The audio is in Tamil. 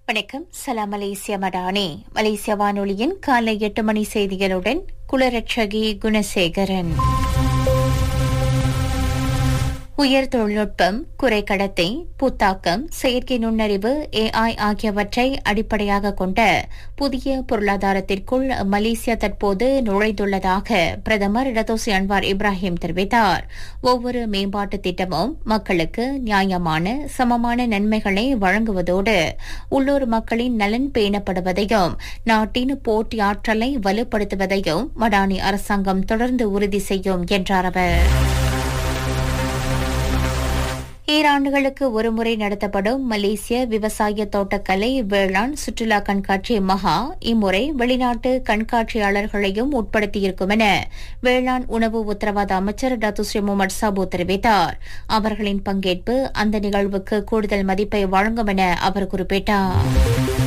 வணக்கம் சலாம் மலேசிய மடானி மலேசிய வானொலியின் காலை எட்டு மணி செய்திகளுடன் குலரட்சகி குணசேகரன் உயர் தொழில்நுட்பம் குறைக்கடத்தை புத்தாக்கம் செயற்கை நுண்ணறிவு ஏஐ ஆகியவற்றை அடிப்படையாக கொண்ட புதிய பொருளாதாரத்திற்குள் மலேசியா தற்போது நுழைந்துள்ளதாக பிரதமர் இடதோசி அன்வார் இப்ராஹிம் தெரிவித்தார் ஒவ்வொரு மேம்பாட்டு திட்டமும் மக்களுக்கு நியாயமான சமமான நன்மைகளை வழங்குவதோடு உள்ளூர் மக்களின் நலன் பேணப்படுவதையும் நாட்டின் போட்டி ஆற்றலை வலுப்படுத்துவதையும் மடானி அரசாங்கம் தொடர்ந்து உறுதி செய்யும் என்றார் அவர் ஈராண்டுகளுக்கு ஒருமுறை நடத்தப்படும் மலேசிய விவசாய தோட்டக்கலை வேளாண் சுற்றுலா கண்காட்சி மகா இம்முறை வெளிநாட்டு கண்காட்சியாளர்களையும் உட்படுத்தியிருக்கும் என வேளாண் உணவு உத்தரவாத அமைச்சர் டாத்து ஸ்ரீ முகமது சாபு தெரிவித்தார் அவர்களின் பங்கேற்பு அந்த நிகழ்வுக்கு கூடுதல் மதிப்பை வழங்கும் என அவர் குறிப்பிட்டார்